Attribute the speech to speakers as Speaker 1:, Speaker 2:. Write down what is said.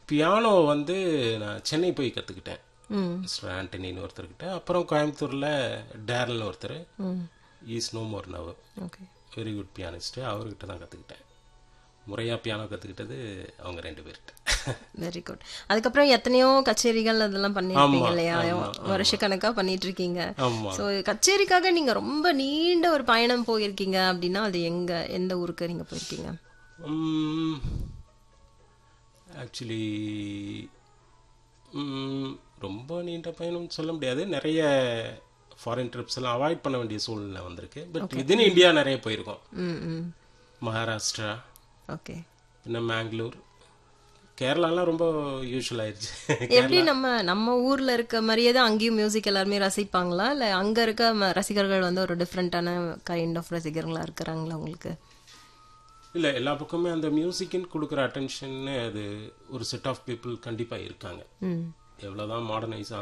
Speaker 1: piano வந்து நான் சென்னை போய் கற்றுக்கிட்டேன்
Speaker 2: ம்
Speaker 1: மிஸ்டர் ஆண்டனின்னு ஒருத்தர்கிட்ட அப்புறம் கோயம்புத்தூரில் டேரல்னு ஒருத்தர்
Speaker 2: hmm
Speaker 1: is no more now
Speaker 2: okay
Speaker 1: very good pianist அவர்கிட்ட தான் கற்றுக்கிட்டேன் முறையாக பியானோ கற்றுக்கிட்டது அவங்க ரெண்டு பேர்கிட்ட
Speaker 2: வெரி குட் அதுக்கப்புறம் எத்தனையோ கச்சேரிகள் அதெல்லாம் பண்ணிருப்பீங்க
Speaker 1: ஆமா,
Speaker 2: இல்லையா
Speaker 1: ஆமா,
Speaker 2: வருஷக்கணக்கா பண்ணிட்டு இருக்கீங்க
Speaker 1: ஆமாம்
Speaker 2: ஸோ கச்சேரிக்காக நீங்க ரொம்ப நீண்ட ஒரு பயணம் போயிருக்கீங்க அப்படின்னா அது எங்க எந்த ஊருக்கு நீங்க போயிருக்கீங்க
Speaker 1: ஆக்சுவலி ரொம்ப நீண்ட பயணம் சொல்ல முடியாது நிறைய ஃபாரின் ட்ரிப்ஸ் எல்லாம் அவாய்ட் பண்ண வேண்டிய சூழ்நிலை வந்திருக்கு பட் விதின் இந்தியா நிறைய போயிருக்கோம்
Speaker 2: ம் ம்
Speaker 1: மகாராஷ்டிரா
Speaker 2: ஓகே
Speaker 1: இன்னும் மேங்களூர் கேரளாலாம் ரொம்ப யூஸ்வல் ஆயிடுச்சு
Speaker 2: எப்படி நம்ம நம்ம ஊர்ல இருக்க மாதிரியே தான் அங்கேயும் மியூசிக் எல்லாருமே ரசிப்பாங்களா இல்ல அங்க இருக்க ம- ரசிகர்கள் வந்து ஒரு டிஃப்ரெண்டான கைண்ட் ஆஃப் ரசிகர்களா இருக்கிறாங்களா உங்களுக்கு
Speaker 1: இல்லை எல்லா பக்கமே அந்த மியூசிக்குன்னு கொடுக்குற அட்டென்ஷன் அது ஒரு செட் ஆஃப் பீப்புள் கண்டிப்பாக இருக்காங்க
Speaker 2: ம்
Speaker 1: எவ்வளோதான் மாடர்னைஸ்